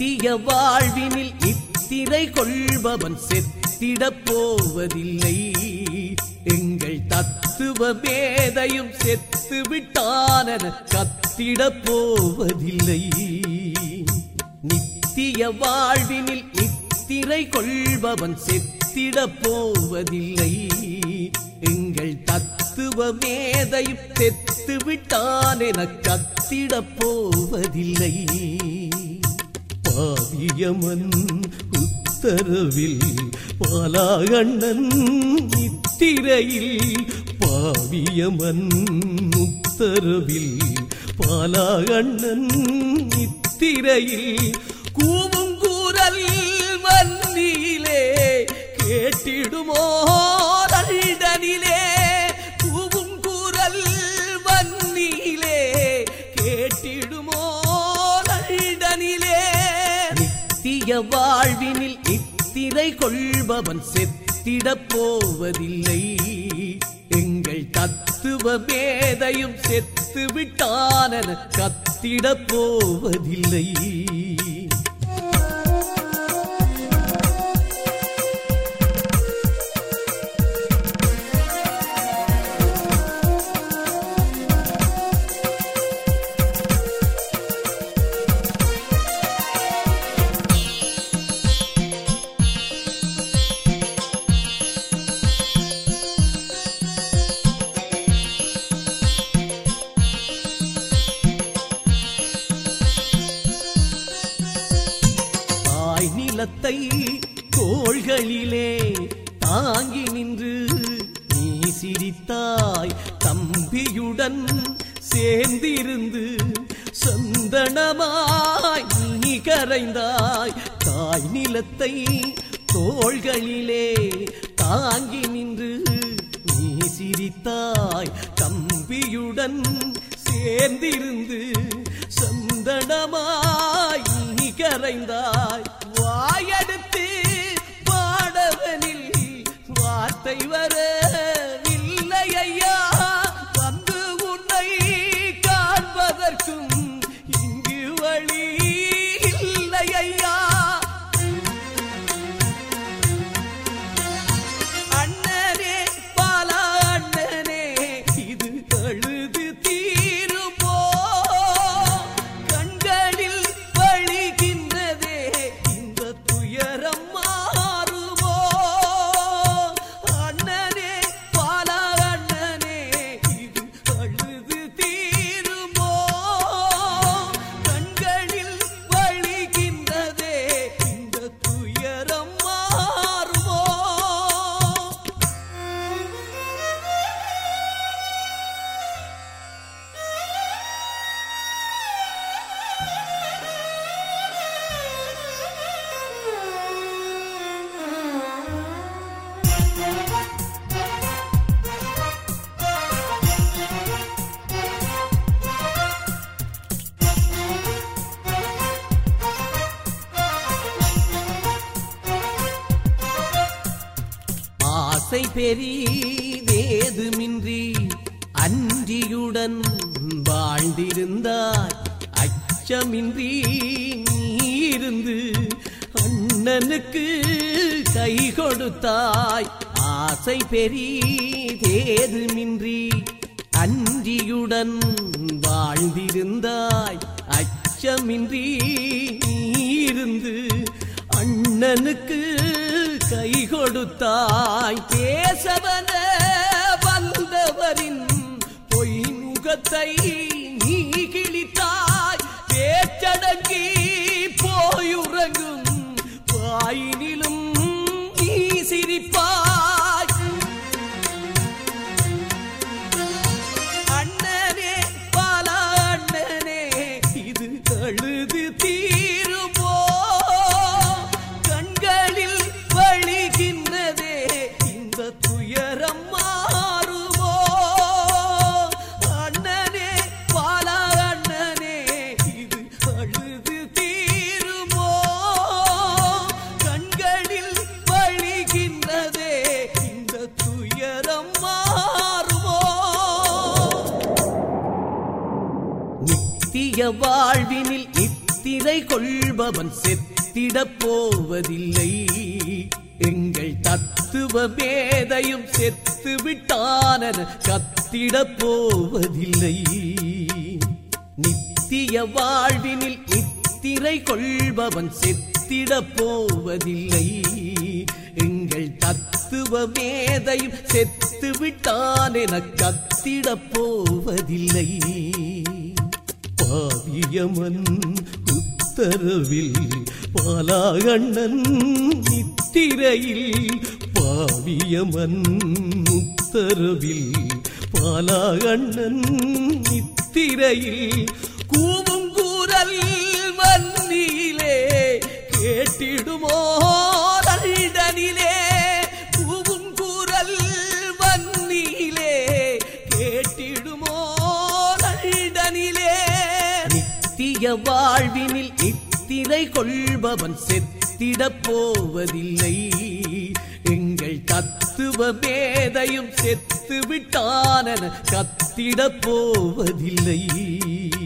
நித்திய வாழ்வினில் இத்திரை கொள்பவன் செத்திடப் போவதில்லை எங்கள் தத்துவ மேதையும் செத்து விட்டானென கத்திடப் போவதில்லை நித்திய வாழ்வினில் இத்திரை கொள்பவன் செத்திடப் போவதில்லை எங்கள் தத்துவ மேதையும் செத்து விட்டான் என கத்திடப் போவதில்லை பாவியமன் உத்தரவில் பாலாகண்ணன் நித்திரையில் பாவியமன் உத்தரவில் பாலாகண்ணன் நித்திரையில் கூவுங்கூரல் வன்னியிலே கேட்டிடுமோ தண்டனிலே கூவுங்கூரல் வன்னியிலே கேட்டிடுமோ தண்டனிலே நித்திய வாழ்வினில் இத்திரை கொள்பவன் செத்திடப் போவதில்லை எங்கள் தத்துவ மேதையும் செத்து விட்டானென கத்திடப் போவதில்லை தாய் நிலத்தை தோள்களிலே தாங்கி நின்று நீ சிரித்தாய் தம்பியுடன் சேர்ந்திருந்து சந்தனமாய் நீ கரைந்தாய் தாய் நிலத்தை தோள்களிலே தாங்கி நின்று நீ சிரித்தாய் தம்பியுடன் சேர்ந்திருந்து சந்தனமாய் நீ கரைந்தாய் வாயெடுத்து பாடவனில் வார்த்தை வரவில்லை ஐயா வந்து உன்னை காண்பதற்கும் இங்கு வழி இல்லை ஐயா அண்ணனே பாலா அண்ணனே இது அழுது தீருமோ கண்களில் வழிகின்றதே இந்த துயரம் மாறுமோ அண்ணனே பாலா அண்ணனே இது அழுது தீருமோ கண்களில் வழிகின்றதே இந்த துயரம் மாறுமோ ஆசை பெரிதேதுமின்றி அன்றியுடன் வாழ்ந்திருந்தாய் அச்சமின்றி நீ இருந்து அண்ணனுக்கு கை கொடுத்தாய் ஆசை பெரிதேதுமின்றி அன்றியுடன் வாழ்ந்திருந்தாய் அச்சமின்றி நீ இருந்து அண்ணனுக்கு கை கொடுத்தாய் பேசவன வந்தவரின் பொய் முகத்தை நீ கிழித்தாய் பேச்சடங்கி போயுறங்கும் பாயினிலும் நீ சிரிப்பாய் அண்ணனே பாலா அண்ணனே இது அழுது தீருமோ கண்களில் வழிகின்றதே இந்த துயரம் மாறுமோ அண்ணனே பாலா அண்ணனே இது அழுது தீருமோ கண்களில் வழிகின்றதே இந்த துயரம் மாறுமோ நித்திய வாழ்வினில் நித்திரை கொள்பவன் செத்திடப் போவதில்லை எங்கள் தத்துவ மேதையும் செத்து விட்டான கத்திடப் போவதில்லை நித்திய வாழ்வினில் நித்திரை கொள்பவன் செத்திடப் போவதில்லை எங்கள் தத்துவ மேதையும் செத்து விட்டான் என கத்திடப் போவதில்லை பாவியமன் உத்தரவில் பாலாகண்ணன் நித்திரையில் பாவியமன் உத்தரவில் பாலாகண்ணன் நித்திரையில் கூவும் கூறல் வன்னியிலே கேட்டிடுமோ நல்டனிலே கூவும் கூறல் வன்னியிலே கேட்டிடுமோ நல்டனிலே நித்திய வாழ்வினில் நித்திரை கொள்பவன் செத்திடப் போவதில்லை எங்கள் தத்துவ மேதையும் செத்து விட்டான கத்திடப் போவதில்லை